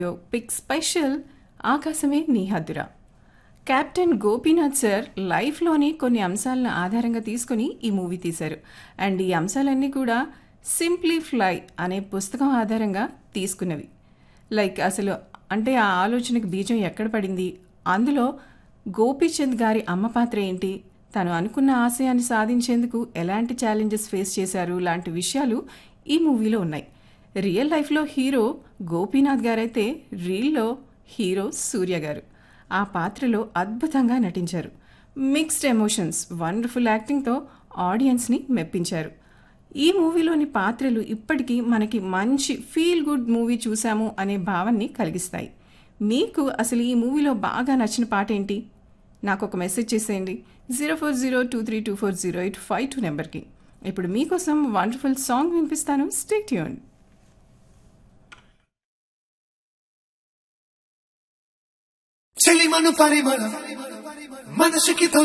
pick special ఆకాశమే నీ హద్దురా కెప్టెన్ గోపీనాథ్ సార్ లైఫ్లోని కొన్ని అంశాలను ఆధారంగా తీసుకుని ఈ మూవీ తీశారు అండ్ ఈ అంశాలన్నీ కూడా సింప్లీ ఫ్లై అనే పుస్తకం ఆధారంగా తీసుకున్నవి లైక్ అసలు అంటే ఆ ఆలోచనకు బీజం ఎక్కడ పడింది అందులో గోపీచంద్ గారి అమ్మ పాత్ర ఏంటి తను అనుకున్న ఆశయాన్ని సాధించేందుకు ఎలాంటి ఛాలెంజెస్ ఫేస్ చేశారు లాంటి విషయాలు ఈ మూవీలో ఉన్నాయి రియల్ లైఫ్లో హీరో గోపీనాథ్ గారైతే రీల్లో హీరో సూర్య గారు ఆ పాత్రలో అద్భుతంగా నటించారు మిక్స్డ్ ఎమోషన్స్ వండర్ఫుల్ యాక్టింగ్తో ఆడియన్స్ని మెప్పించారు ఈ మూవీలోని పాత్రలు ఇప్పటికీ మనకి మంచి ఫీల్ గుడ్ మూవీ చూసాము అనే భావాన్ని కలిగిస్తాయి మీకు అసలు ఈ మూవీలో బాగా నచ్చిన పాట ఏంటి నాకు ఒక మెసేజ్ చేసేయండి zero four zero two three two four zero eight five two నెంబర్కి ఇప్పుడు మీకోసం వండర్ఫుల్ సాంగ్ వినిపిస్తాను స్టేట్ యూన్ చెలిమను పరిమళం మనసుకి